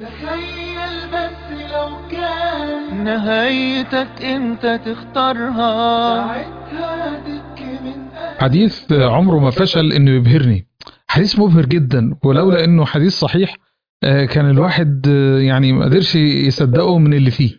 تخيل بس لو كان نهايتك انت تختارها ساعتها تبكي من قلبك حديث عمره ما فشل انه يبهرني حديث مبهر جدا ولولا انه حديث صحيح آه، كان الواحد آه، يعني ما قدرش يصدقه من اللي فيه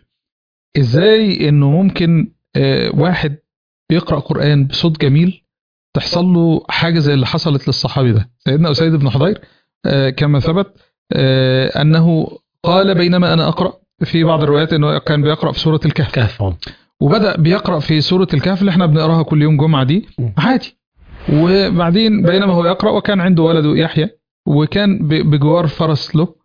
ازاي انه ممكن آه، واحد بيقرأ قرآن بصوت جميل تحصل له حاجة زي اللي حصلت للصحابي ده سيدنا أسيد بن حضير آه، كما ثبت آه، أنه قال بينما أنا أقرأ في بعض الروايات أنه كان بيقرأ في سورة الكهف كهف آه. وبدأ بيقرأ في سورة الكهف اللي احنا بنقراها كل يوم جمعة دي م. عادي وبعدين بينما هو يقرأ وكان عنده ولده يحيى وكان ب- بجوار فرس له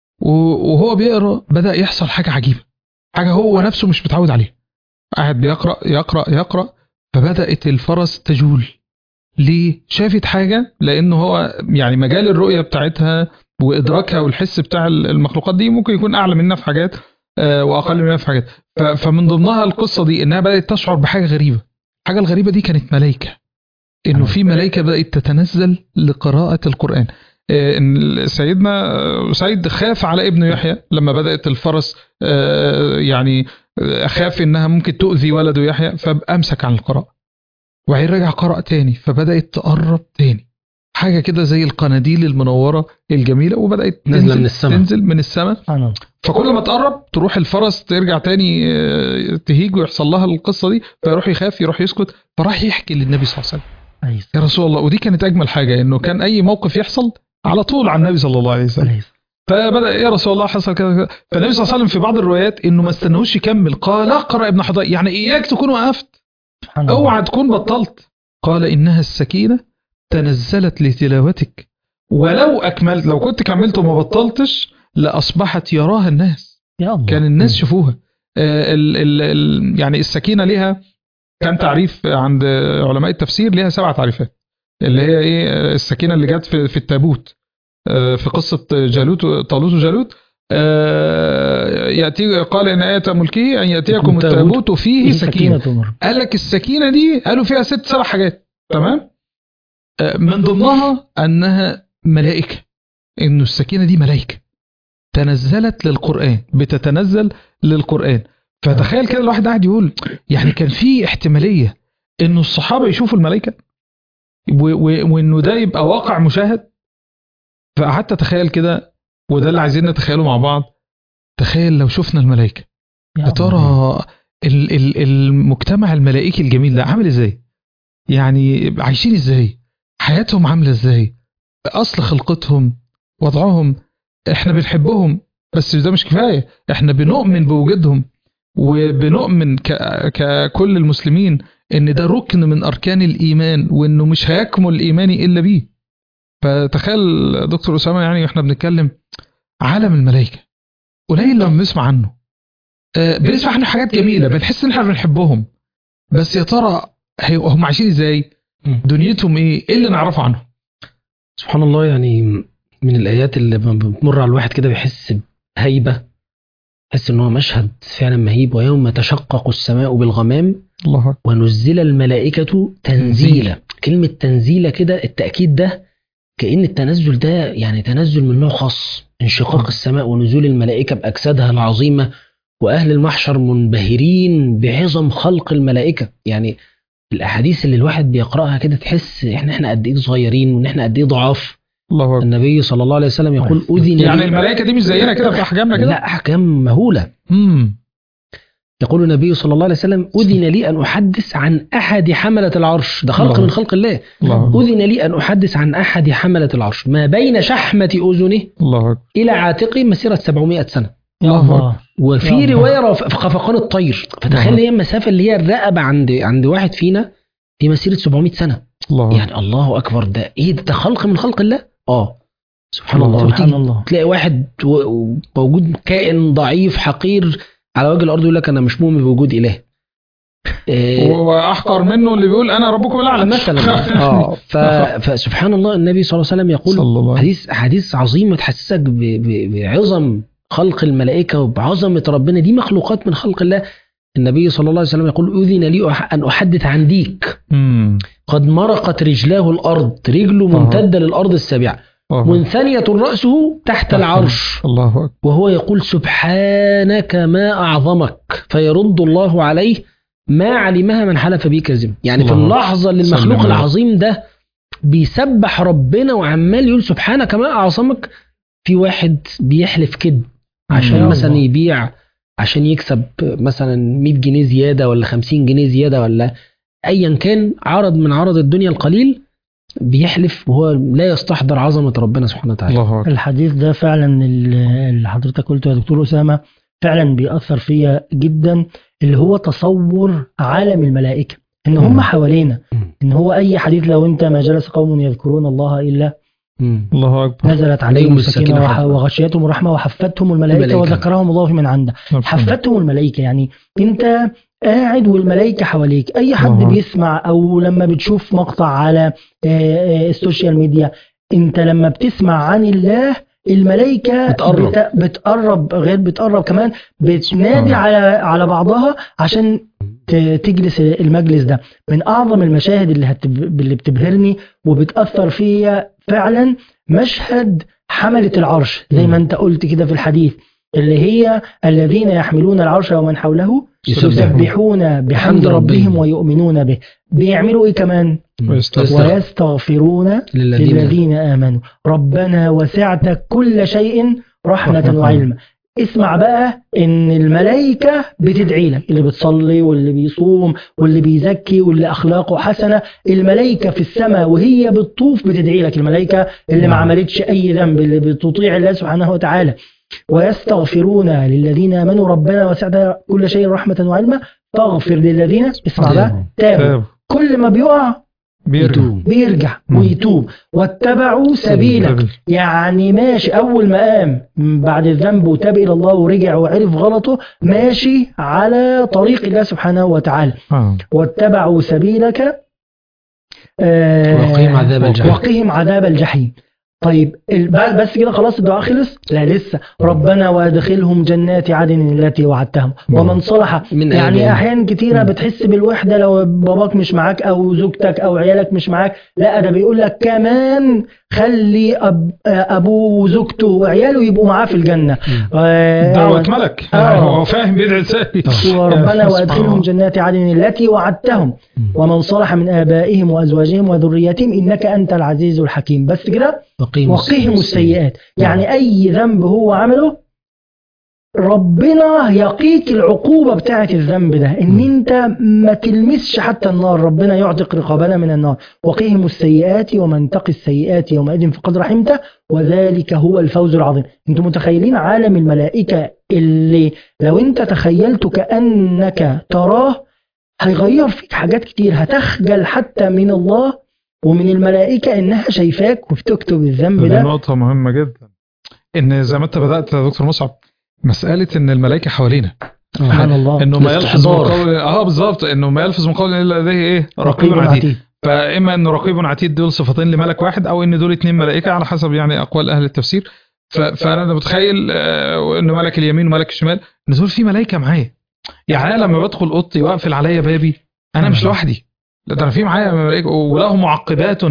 و- وهو بيقرأ بدأ يحصل حاجة عجيبة حاجة هو نفسه مش متعود عليها قاعد بيقرأ يقرأ يقرأ فبدأت الفرس تجول ليه؟ شافت حاجة لأنه هو يعني مجال الرؤية بتاعتها وإدراكها والحس بتاع المخلوقات دي ممكن يكون أعلى مننا في حاجات آه، وأقل مننا في حاجات ف- فمن ضمنها القصة دي إنها بدأت تشعر بحاجة غريبة الحاجة الغريبة دي كانت ملائكة إنه في ملائكة بدأت تتنزل لقراءة القرآن آه، إن سيدنا آه، سعيد خاف على ابنه يحيى لما بدأت الفرس آه، يعني آه، خاف إنها ممكن تؤذي ولده يحيى فأمسك عن القراءة وبعدين رجع قرأ تاني فبدأت تقرب تاني حاجة كده زي القناديل المنورة الجميلة وبدأت نازلة تنزل من السماء. تنزل من السماء سبحان الله فكل ما تقرب تروح الفرس ترجع تاني آه، تهيج ويحصل لها القصة دي فيروح يخاف يروح يسكت فراح يحكي للنبي صلى الله عليه وسلم عليه يا رسول الله ودي كانت أجمل حاجة إنه كان أي موقف يحصل على طول على النبي صلى الله عليه وسلم السلام فبدا يا رسول الله حصل كذا كذا فالنبي صلى الله عليه وسلم في بعض الروايات انه ما استناهوش يكمل قال اقرا ابن حضير يعني اياك تكون وقفت سبحان الله اوعى تكون بطلت قال انها السكينه تنزلت لتلاوتك ولو اكملت لو كنت كملت وما بطلتش لاصبحت يراها الناس يا الله كان الناس شافوها آه، ال ال ال يعني السكينه ليها كان تعريف عند علماء التفسير ليها سبع تعريفات اللي هي ايه آه، السكينه اللي جت في, في التابوت آه، في قصه جالوت طالوت وجالوت آه، ياتي قال ان ايه ملكه ان ياتيكم التابوت التابوت فيه فيه سكينه سكينة أمر قال لك السكينه دي قالوا فيها ست سبع حاجات تمام آه، من ضمنها انها ملائكه انه السكينه دي ملائكه تنزلت للقران بتتنزل للقران فتخيل كده الواحد قاعد يقول يعني كان في احتماليه انه الصحابه يشوفوا الملائكه و- و- وانه ده يبقى واقع مشاهد فقعدت اتخيل كده وده اللي عايزين نتخيله مع بعض تخيل لو شفنا الملائكه يا يا ترى ال- ال- المجتمع الملائكي الجميل ده عامل ازاي؟ يعني عايشين ازاي؟ حياتهم عامله ازاي؟ اصل خلقتهم وضعهم احنا بنحبهم بس ده مش كفايه احنا بنؤمن بوجودهم وبنؤمن ك- ككل المسلمين ان ده ركن من اركان الايمان وانه مش هيكمل ايماني الا بيه فتخيل دكتور اسامه يعني احنا بنتكلم عالم الملائكه قليل لما بنسمع عنه آه، بنسمع عنه حاجات جميله بنحس ان احنا بنحبهم بس يا ترى هي- هم عايشين ازاي مم. دنيتهم ايه ايه اللي نعرفه عنهم سبحان الله يعني من الآيات اللي لما بتمر على الواحد كده بيحس بهيبة يحس إن هو مشهد فعلا مهيب ويوم تشقق السماء بالغمام الله أكبر. ونزل الملائكة تنزيلا كلمة تنزيلة كده التأكيد ده كأن التنزل ده يعني تنزل من نوع خاص انشقاق السماء ونزول الملائكة بأجسادها العظيمة وأهل المحشر منبهرين بعظم خلق الملائكة يعني الأحاديث اللي الواحد بيقرأها كده تحس إحنا إحنا قد إيه صغيرين وإن إحنا قد إيه ضعاف الله أكبر. النبي صلى الله عليه وسلم يقول أذن يعني لي- الملائكه دي مش زينا كده في احجامنا كده لا أحكام مهولة امم يقول النبي صلى الله عليه وسلم أذن لي أن أحدث عن أحد حملة العرش ده خلق الله. من خلق الله الله أكبر. أذن لي أن أحدث عن أحد حملة العرش ما بين شحمة أذنه الله أكبر. إلى عاتقه مسيرة 700 سنة يا الله أكبر. الله وفي يا الله. رواية رف- في خفقان الطير فتخيل هي المسافة اللي هي الرقبة عند عند واحد فينا دي مسيرة 700 سنة الله أكبر. يعني الله أكبر ده إيه ده خلق من خلق الله آه سبحان الله. الله سبحان وتيجي الله تلاقي واحد و- موجود كائن ضعيف حقير على وجه الارض يقول لك انا مش مؤمن بوجود اله إيه، واحقر منه اللي بيقول انا ربكم الاعلى مثلا اه ف- فسبحان الله النبي صلى الله عليه وسلم يقول صلى الله عليه حديث حديث عظيم تحسسك ب- ب- بعظم خلق الملائكه وبعظمه ربنا دي مخلوقات من خلق الله النبي صلى الله عليه وسلم يقول اذن لي أح- ان احدث عن ديك امم قد مرقت رجلاه الارض رجله آه. ممتده للارض السابعه الله أكبر. منثنية رأسه تحت العرش الله أكبر وهو يقول سبحانك ما أعظمك فيرد الله عليه ما علمها من حلف به كذب يعني في الله. اللحظة اللي سلم المخلوق عليه. العظيم ده بيسبح ربنا وعمال يقول سبحانك ما أعظمك في واحد بيحلف كذب عشان الله. مثلا يبيع عشان يكسب مثلا 100 جنيه زيادة ولا 50 جنيه زيادة ولا أيا كان عرض من عرض الدنيا القليل بيحلف وهو لا يستحضر عظمة ربنا سبحانه وتعالى الله أكبر الحديث ده فعلا ال- اللي حضرتك قلته يا دكتور أسامة فعلا بيأثر فيا جدا اللي هو تصور عالم الملائكة ان هم مم. حوالينا مم. ان هو اي حديث لو انت ما جلس قوم يذكرون الله الا مم. الله أكبر نزلت عليهم عليهم السكينة السكينه وح- وحفت- وغشيتهم الرحمه وحفتهم الملائكه الملائكة. وذكرهم الله في من عنده حفتهم الملائكه يعني انت قاعد والملائكه حواليك اي حد أها. بيسمع او لما بتشوف مقطع على آه، آه، السوشيال ميديا انت لما بتسمع عن الله الملائكه بتقرب. بت- بتقرب غير بتقرب كمان بتنادي الله. على على بعضها عشان ت- تجلس المجلس ده من اعظم المشاهد اللي هتب... اللي بتبهرني وبتاثر فيا فعلا مشهد حمله العرش زي ما انت قلت كده في الحديث اللي هي الذين يحملون العرش ومن حوله يسبحون. يسبحون بحمد ربهم ويؤمنون به بيعملوا ايه كمان ويستغفر. ويستغفرون للذين للذين آمنوا ربنا وسعت كل شيء رحمة رحمة. وعلما اسمع بقى ان الملائكة بتدعي لك اللي بتصلي واللي بيصوم واللي بيزكي واللي اخلاقه حسنة الملائكة في السماء وهي بتطوف بتدعي لك الملائكة اللي ما نعم. عملتش اي ذنب اللي بتطيع الله سبحانه وتعالى ويستغفرون للذين امنوا ربنا وسعت كل شيء رحمة وعلما فاغفر للذين اسمع بقى تابوا تاب. كل ما بيقع بيرجع يتوب. بيرجع مم. ويتوب واتبعوا سبيلك يعني ماشي اول ما قام بعد الذنب وتاب الى الله ورجع وعرف غلطه ماشي على طريق الله سبحانه وتعالى آه. واتبعوا سبيلك آه، وقهم عذاب الجحيم. وقهم عذاب الجحيم طيب ال- ب- بس كده خلاص الدعاء خلص لا لسه ربنا وادخلهم جنات عدن التي وعدتهم ومن صلح من يعني آبائهم. احيان كتيره بتحس بالوحده لو باباك مش معاك او زوجتك او عيالك مش معاك لا ده بيقول لك كمان خلي أب ابوه وزوجته وعياله يبقوا معاه في الجنه آه، دعوة ملك آه. يعني هو فاهم بيدعي ازاي وربنا سبحان وادخلهم الله. جنات عدن التي وعدتهم ومن صلح من ابائهم وازواجهم وذرياتهم انك انت العزيز الحكيم بس كده وقهم وقهم السيئات يعني اي ذنب هو عمله ربنا يقيك العقوبة بتاعة الذنب ده ان انت ما تلمسش حتى النار ربنا يعتق رقابنا من النار وقهم السيئات ومن تقي السيئات يومئذ فقد رحمته وذلك هو الفوز العظيم انتم متخيلين عالم الملائكة اللي لو انت تخيلته كأنك تراه هيغير فيك حاجات كتير هتخجل حتى من الله ومن الملائكة انها شايفاك وبتكتب الذنب دي ده نقطة مهمة جدا ان زي ما انت بدأت يا دكتور مصعب مسألة ان الملائكة حوالينا سبحان الله انه ما يلفظ من الاستحضار. قول اه بالظبط انه ما يلفظ من قول الا لديه ايه رقيب عتيد فاما ان رقيب عتيد دول صفتين لملك واحد او ان دول اتنين ملائكه على حسب يعني اقوال اهل التفسير ف- فانا متخيل آه، انه ملك اليمين وملك الشمال ان دول في ملائكه معايا يعني انا لما بدخل اوضتي واقفل عليا بابي انا مش لوحدي لا ده انا في معايا ملائكه وله معقبات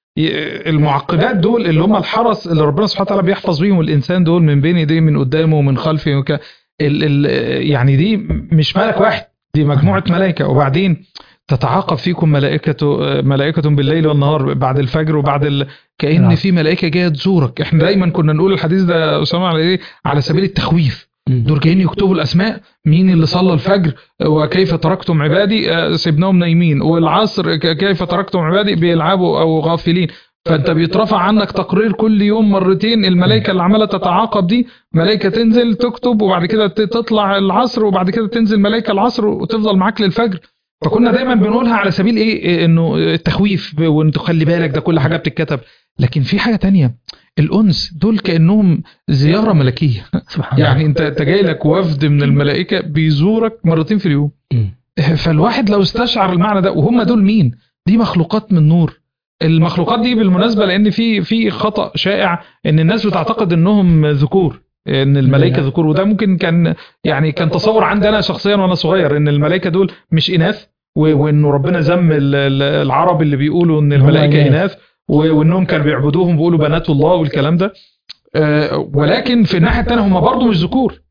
ي- المعقبات دول اللي هم الحرس اللي ربنا سبحانه وتعالى بيحفظ بيهم الانسان دول من بين ايديه من قدامه ومن خلفه وك... ال... ال... يعني دي مش ملك واحد دي مجموعه ملائكه وبعدين تتعاقب فيكم ملائكة ملائكة بالليل والنهار بعد الفجر وبعد ال... كأن نعم. في ملائكة جاية تزورك احنا دايما كنا نقول الحديث ده يا أسامة على ايه على سبيل التخويف دول جايين يكتبوا الاسماء مين اللي صلى الفجر وكيف تركتم عبادي آه، سيبناهم نايمين والعصر ك- كيف تركتم عبادي بيلعبوا او غافلين فانت بيترفع عنك تقرير كل يوم مرتين الملائكه اللي عماله تتعاقب دي ملائكه تنزل تكتب وبعد كده ت- تطلع العصر وبعد كده تنزل ملائكه العصر وتفضل معاك للفجر فكنا دايما بنقولها على سبيل ايه إيه انه التخويف وانت خلي بالك ده كل حاجه بتتكتب لكن في حاجه تانية الانس دول كانهم زياره ملكيه سبحان يعني انت انت جاي لك وفد من الملائكه بيزورك مرتين في اليوم فالواحد لو استشعر المعنى ده وهم دول مين دي مخلوقات من نور المخلوقات دي بالمناسبه لان في في خطا شائع ان الناس بتعتقد انهم ذكور ان الملائكه لا. ذكور وده ممكن كان يعني كان تصور عندي انا شخصيا وانا صغير ان الملائكه دول مش اناث و- وانه ربنا ذم ال- ال- العرب اللي بيقولوا ان هم الملائكه إناث. اناث و- وانهم كانوا بيعبدوهم بيقولوا بنات الله والكلام ده آه، ولكن في الناحيه الثانيه هم برضه مش ذكور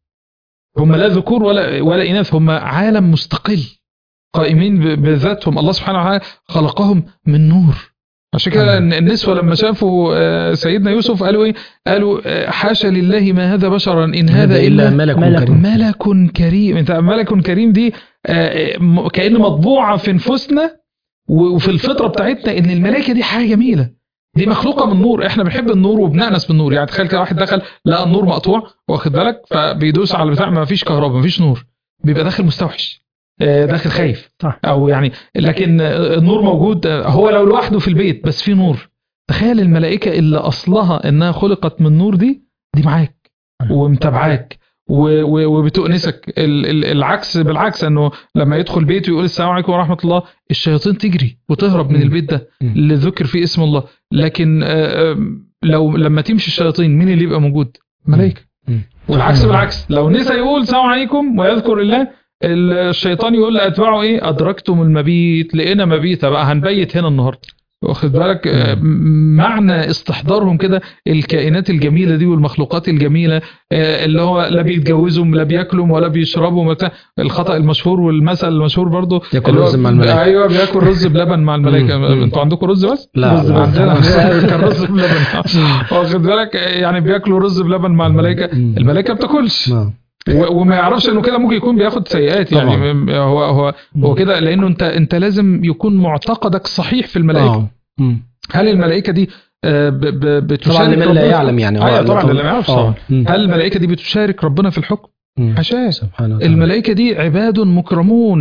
هم لا ذكور ولا ولا اناث هم عالم مستقل قائمين ب- بذاتهم الله سبحانه وتعالى خلقهم من نور عشان كده الن- النسوة لما شافوا آه، سيدنا يوسف قالوا ايه قالوا آه، حاشا لله ما هذا بشرا ان هذا الا ملك ملك. كريم ملك كريم انت ملك كريم دي آه، م- كأن مطبوعة في نفوسنا و- وفي الفطرة بتاعتنا ان الملائكة دي حاجة جميلة دي مخلوقة من نور احنا بنحب النور وبنأنس بالنور يعني تخيل كده واحد دخل لقى النور مقطوع واخد بالك فبيدوس على البتاع ما فيش كهرباء ما فيش نور بيبقى داخل مستوحش آه، داخل خايف صح. او يعني لكن آه، النور موجود آه، هو لو لوحده في البيت بس في نور تخيل الملائكة اللي اصلها انها خلقت من نور دي دي معاك ومتابعاك و- و- وبتؤنسك ال- ال- العكس بالعكس انه لما يدخل بيته يقول السلام عليكم ورحمه الله الشياطين تجري وتهرب من مم. البيت ده مم. اللي ذكر فيه اسم الله لكن آه، آم، لو لما تمشي الشياطين مين اللي يبقى موجود ملائكه مم. والعكس بالعكس لو نسى يقول السلام عليكم ويذكر الله الشيطان يقول لاتباعه ايه ادركتم المبيت لقينا مبيته بقى هنبيت هنا النهارده واخد بالك آه، م- معنى استحضارهم كده الكائنات الجميله دي والمخلوقات الجميله آه، اللي هو لا بيتجوزوا لا بياكلوا ولا بيشربوا بتاع الخطا المشهور والمثل المشهور برضو ياكل اللي هو رز مع الملائكة. ايوه بياكل رز بلبن مع الملائكه مم. مم. انتوا عندكم رز بس لا رز لا. عندنا كان رز بلبن واخد بالك يعني بياكلوا رز بلبن مع الملائكه مم. الملائكه ما بتاكلش نعم. و- وما يعرفش انه كده ممكن يكون بياخد سيئات يعني طبعاً. م- هو هو هو كده لانه انت انت لازم يكون معتقدك صحيح في الملائكه آه. مم. هل الملائكه دي آه، ب- ب- بتشارك طبعا لمن لا ربنا في- يعلم يعني ايوه هو- طبعا اللي ما يعرفش آه. طبعا مم. هل الملائكه دي بتشارك ربنا في الحكم مم. حاشاه سبحانه وتعالى. الملائكه دي عباد مكرمون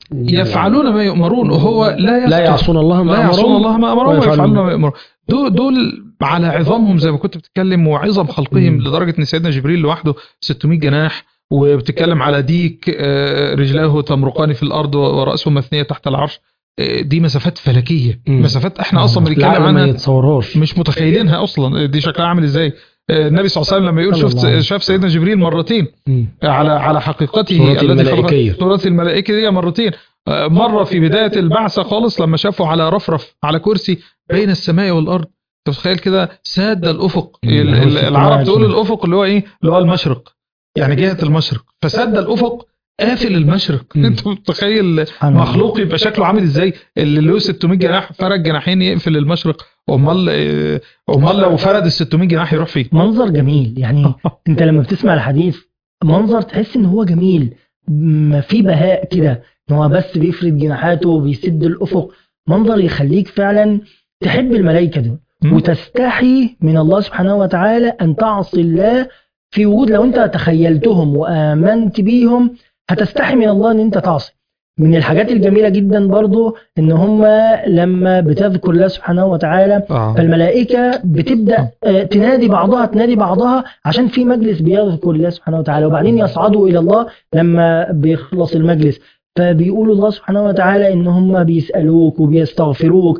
يفعلون ما يؤمرون وهو لا لا يفقه يعصون الله ما لا يعصون أمرهم الله ما امرهم ويفعلون ويفعلون ما يامرون دول, دول على عظامهم زي ما كنت بتتكلم وعظم خلقهم مم. لدرجه ان سيدنا جبريل لوحده 600 جناح وبتتكلم على ديك آه، رجلاه تمرقان في الارض وراسه مثنيه تحت العرش آه، دي مسافات فلكيه مم. مسافات احنا اصلا بنتكلم العقل ما عنها يتصورهاش مش متخيلينها اصلا دي شكلها عامل ازاي آه، النبي صلى الله عليه وسلم لما يقول صلى شفت الله عليه شاف سيدنا جبريل مرتين مم. على على حقيقته صورة التي الملائكية. خلقها- صورة الملائكة دي مرتين آه، مرة في بداية البعثة خالص لما شافوا على رفرف على كرسي بين السماء والأرض أنت متخيل كده ساد الأفق مم. ال- ال- هو العرب ستة تقول وعشرين. الأفق اللي هو إيه اللي هو المشرق يعني جهة المشرق فسد الأفق قافل المشرق مم. انت متخيل سبحان الله. مخلوق يبقى شكله عامل ازاي اللي له 600 جناح فرد جناحين يقفل المشرق امال آه، امال لو فرد ال 600 جناح يروح فين منظر جميل يعني انت لما بتسمع الحديث منظر تحس ان هو جميل ما في بهاء كده ان هو بس بيفرد جناحاته وبيسد الافق منظر يخليك فعلا تحب الملائكه دول مم. وتستحي من الله سبحانه وتعالى ان تعصي الله في وجود لو انت تخيلتهم وامنت بيهم هتستحي من الله ان انت تعصي من الحاجات الجميله جدا برضو ان هم لما بتذكر الله سبحانه وتعالى اه فالملائكة بتبدأ آه، تنادي بعضها تنادي بعضها عشان في مجلس بيذكر الله سبحانه وتعالى وبعدين يصعدوا إلى الله لما بيخلص المجلس فبيقولوا الله سبحانه وتعالى إن هم بيسألوك وبيستغفروك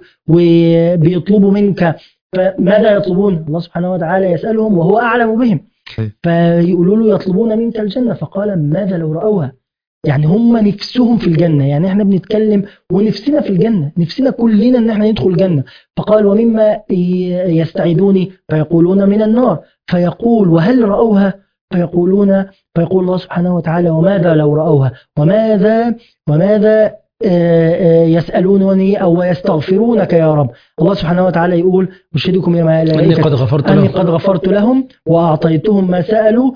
وبيطلبوا منك فماذا يطلبون الله سبحانه وتعالى يسألهم وهو أعلم بهم فيقولوا له يطلبون منك الجنة فقال ماذا لو رأوها يعني هم نفسهم في الجنة يعني احنا بنتكلم ونفسنا في الجنة نفسنا كلنا ان احنا ندخل الجنة فقال ومما ي- يستعيدوني فيقولون من النار فيقول وهل رأوها فيقولون فيقول الله سبحانه وتعالى وماذا لو رأوها وماذا وماذا آه، آه، يسألونني أو يستغفرونك يا رب الله سبحانه وتعالى يقول أشهدكم يا إني ملائكة قد غفرت أني له قد غفرت لهم وأعطيتهم ما سألوا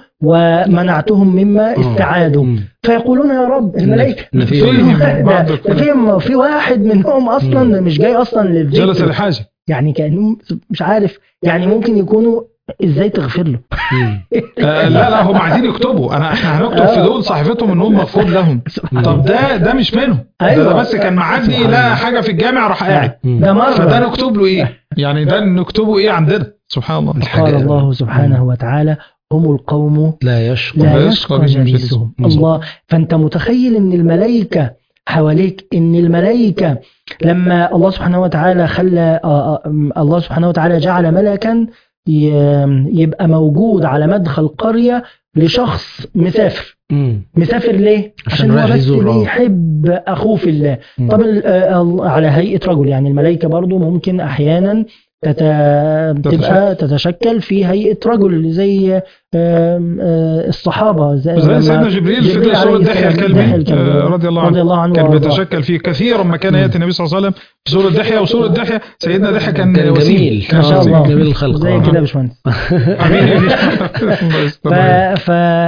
ومنعتهم مما آه. استعادوا مم. فيقولون يا رب الملائكة إن في- فيهم ده- بعض ده الكلام. فيهم في واحد منهم أصلا مش جاي أصلا جلس للذكر لحاجه يعني كأنه مش عارف يعني ممكن يكونوا إزاي تغفر له مم. آه لا لا هم عايزين يكتبوا انا احنا هنكتب في دول صحيفتهم انهم مغفور لهم طب ده ده مش منهم ده, أيوة. ده بس كان معدي سبحان لا الله. حاجه في الجامع راح قاعد مم. ده مرة فده نكتب له ايه يعني ده نكتبه ايه عندنا سبحان الله قال الله سبحانه وتعالى هم القوم لا يشقى لا لا يشقى يشقى بهم جليسهم جليسهم. الله فانت متخيل ان الملائكه حواليك ان الملائكه لما الله سبحانه وتعالى خلى آه، آه، الله سبحانه وتعالى جعل ملكا ي- يبقى موجود على مدخل قريه لشخص مسافر مم. مسافر ليه؟ عشان عشان هو رايح بس يزور، آه. بيحب اخوه في الله مم. طب ال- آه، ال- على هيئه رجل يعني الملائكه برضو ممكن احيانا تت... تبقى تتشكل في هيئة رجل زي آم، آه، الصحابة زي, زي لما سيدنا جبريل في جبريل سورة عليه دحية السلام، الكلبي دحية الكلبي، آه، رضي الله عنه رضي الله عنه كان وأرضاه. بيتشكل فيه كثيرا ما كان ياتي النبي صلى الله عليه وسلم في سوره دحيه وسوره دحيه سيدنا دحيه كان كان وسيم. جميل كان ما شاء وسيم. الله جميل الخلق زي آه. كده يا باشمهندس حبيبي الله يستر ف... عليك.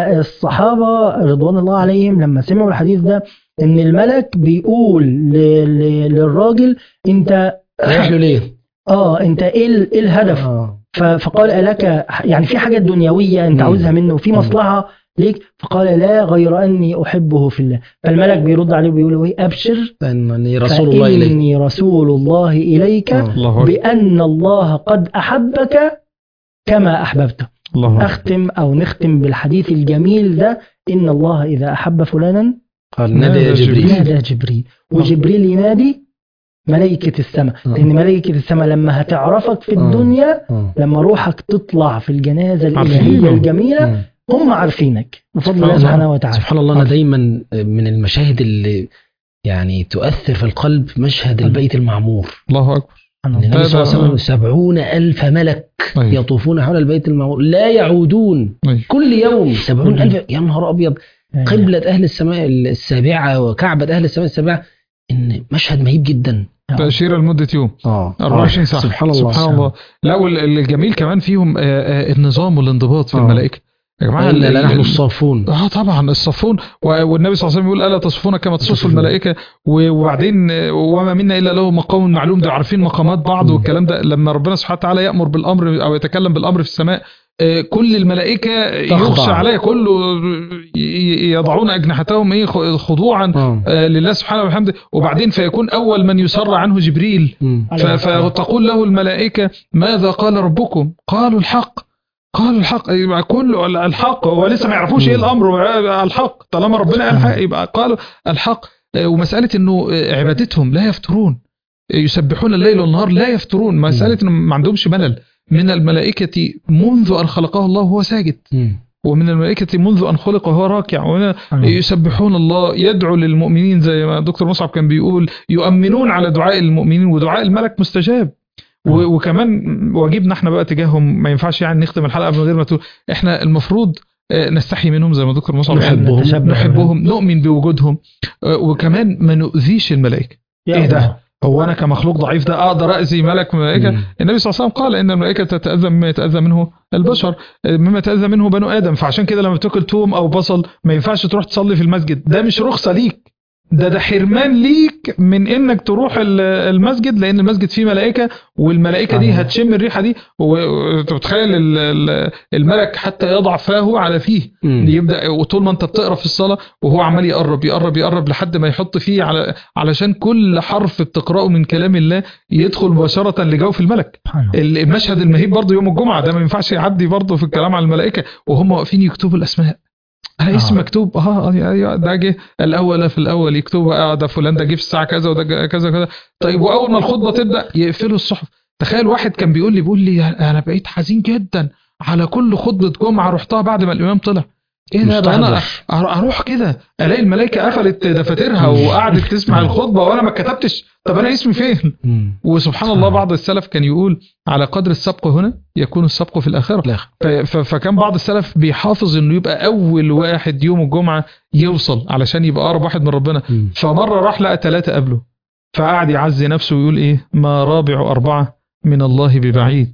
فالصحابة رضوان الله عليهم لما سمعوا الحديث ده ان الملك بيقول ل... ل... للراجل انت رايح له ليه؟ اه انت ايه ال... ايه الهدف آه. ف... فقال ألك يعني في حاجة دنيوية انت مم. عاوزها منه في مم. مصلحة ليك فقال لا غير اني احبه في الله فالملك بيرد عليه وبيقول له ايه ابشر فانني رسول الله اليك فاني رسول الله اليك آه. الله أكبر. بان الله قد احبك كما احببته الله أكبر. أختم أو نختم بالحديث الجميل ده إن الله إذا أحب فلانا قال نادى يا نادى جبريل نادى جبريل وجبريل ينادي ملائكة السماء آه. لأن ملائكة السماء لما هتعرفك في آه. الدنيا آه. لما روحك تطلع في الجنازة عارفينه. الإلهية الجميلة آه. هم عارفينك بفضل سبحان الله الله. سبحانه وتعالى سبحان الله انا دايما من المشاهد اللي يعني تؤثر في القلب مشهد البيت المعمور الله اكبر سبحان الله. النبي صلى الله عليه هذا- وسلم سبعون ألف ملك أيوة. يطوفون حول البيت المعمور لا يعودون أيوة. كل يوم سبعون مم. ألف يا نهار أبيض قبلة أهل السماء السابعة وكعبة أهل السماء السابعة إن مشهد مهيب جدا تأشيرة لمدة يوم اه 24 ساعة سبحان الله سبحان الله لا وال- الجميل كمان فيهم آه، آه، النظام والانضباط في آه. الملائكة يا جماعة ال- إنا ال- لنحن الصافون اه طبعا الصفون و- والنبي صلى الله عليه وسلم يقول الا تصفون كما تصف تصفون. الملائكه و- وبعدين آه، وما منا الا له مقام معلوم ده عارفين مقامات بعض مم. والكلام ده لما ربنا سبحانه وتعالى يامر بالامر او يتكلم بالامر في السماء آه، كل الملائكه تخضع. يخشى عليه كله ي- ي- يضعون اجنحتهم ايه خ- خضوعا آه. آه، لله سبحانه وبحمده وبعدين فيكون اول من يسر عنه جبريل مم. ف- فتقول له الملائكة ماذا قال ربكم قالوا الحق قالوا الحق يبقى كله الحق هو لسه ما يعرفوش ايه الامر الحق طالما ربنا قال الحق يبقى قالوا الحق ومسألة انه عبادتهم لا يفترون يسبحون الليل والنهار لا يفترون مسألة انه ما عندهمش ملل من الملائكة منذ ان خلقه الله وهو ساجد مم. ومن الملائكة منذ أن خلق وهو راكع ومن يسبحون الله يدعو للمؤمنين زي ما دكتور مصعب كان بيقول يؤمنون على دعاء المؤمنين ودعاء الملك مستجاب و- وكمان واجبنا احنا بقى تجاههم ما ينفعش يعني نختم الحلقه من غير ما تقول احنا المفروض آه، نستحي منهم زي ما دكتور مصعب قال. نحبهم. نتشبه نحبهم نؤمن بوجودهم آه، وكمان ما نؤذيش الملائكه يا ايه ده الله. هو انا كمخلوق ضعيف ده اقدر اذي ملك من الملائكه مم. النبي صلى الله عليه وسلم قال ان الملائكه تتاذى مما يتاذى منه البشر مما يتاذى منه بنو ادم فعشان كده لما بتاكل توم او بصل ما ينفعش تروح تصلي في المسجد ده مش رخصه ليك ده ده حرمان ليك من انك تروح ال- المسجد لان المسجد فيه ملائكه والملائكه دي آه. هتشم الريحه دي وانت متخيل ال- ال- الملك حتى يضع فاه على فيه مم. يبدا وطول ما انت بتقرا في الصلاه وهو عمال يقرب يقرب يقرب لحد ما يحط فيه على علشان كل حرف بتقراه من كلام الله يدخل مباشره لجوف الملك سبحان الله. المشهد المهيب برضه يوم الجمعه ده ما ينفعش يعدي برضه في الكلام على الملائكه وهم واقفين يكتبوا الاسماء انا آه. اسم مكتوب اه ايوه ده جه الاول في الاول يكتبوا اه ده فلان ده جه في الساعه كذا وده جه كذا كذا طيب واول ما الخطبه تبدا يقفلوا الصحف تخيل واحد كان بيقول لي بيقول لي انا بقيت حزين جدا على كل خطبه جمعه رحتها بعد ما الامام طلع ايه ده ده انا مستحضر. أر- اروح كده الاقي الملائكه قفلت دفاترها وقعدت تسمع الخطبه وانا ما كتبتش طب انا اسمي فين مم. وسبحان الله بعض السلف كان يقول على قدر السبق هنا يكون السبق في الآخرة الآخر. ف- ف- فكان بعض السلف بيحافظ انه يبقى اول واحد يوم الجمعة يوصل علشان يبقى اقرب واحد من ربنا مم. فمرة راح لقى ثلاثة قبله فقعد يعزي نفسه ويقول ايه ما رابع أربعة من الله ببعيد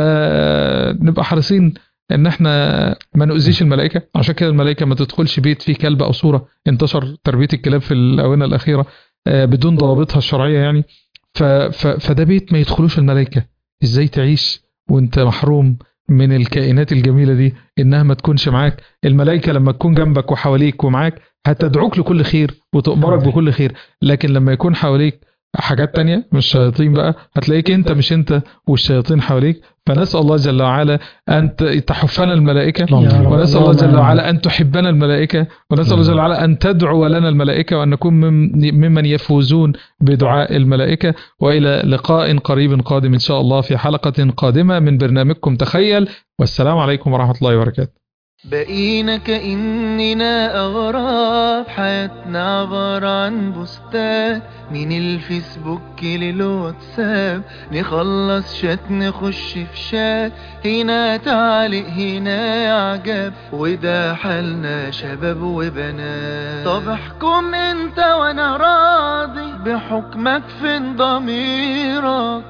فنبقى حريصين ان احنا ما نؤذيش الملائكة عشان كده الملائكة ما تدخلش بيت فيه كلب او صورة انتشر تربية الكلاب في الآونة الأخيرة آه، بدون ضوابطها الشرعية يعني ف ف فده بيت ما يدخلوش الملائكة ازاي تعيش وانت محروم من الكائنات الجميلة دي انها ما تكونش معاك الملائكة لما تكون جنبك وحواليك ومعاك هتدعوك لكل خير وتأمرك بكل خير لكن لما يكون حواليك حاجات تانية مش شياطين بقى هتلاقيك انت مش انت والشياطين حواليك فنسأل الله جل وعلا أن ت- تحفنا الملائكة اللهم يا رب. ونسأل الله جل اللهم وعلا أن تحبنا الملائكة ونسأل الله جل وعلا أن تدعو لنا الملائكة وأن نكون مم- ممن يفوزون بدعاء الملائكة وإلى لقاء قريب قادم إن شاء الله في حلقة قادمة من برنامجكم تخيل والسلام عليكم ورحمة الله وبركاته بقينا كأننا أغراب حياتنا عبارة عن بوستات من الفيسبوك للواتساب نخلص شات نخش في شات هنا تعليق هنا إعجاب وده حالنا شباب وبنات طب احكم انت وانا راضي بحكمك فين ضميرك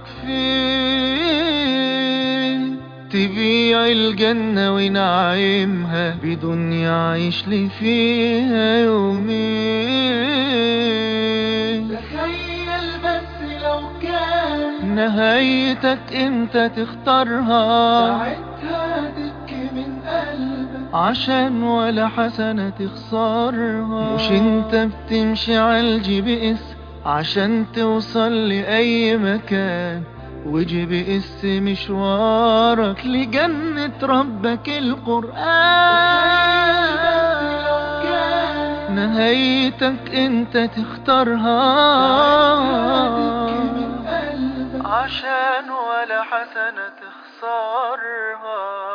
فين تبيع الجنة ونعيمها بدنيا عيش لي فيها يومين تخيل بس لو كان نهايتك انت تختارها ساعتها تبكي من قلبك عشان ولا حسنة تخسرها مش انت بتمشي على الجي بي اس عشان توصل لأي مكان وجي بي اس مشوارك لجنة ربك القرآن نهايتك انت تختارها عشان ولا حسنة تخسرها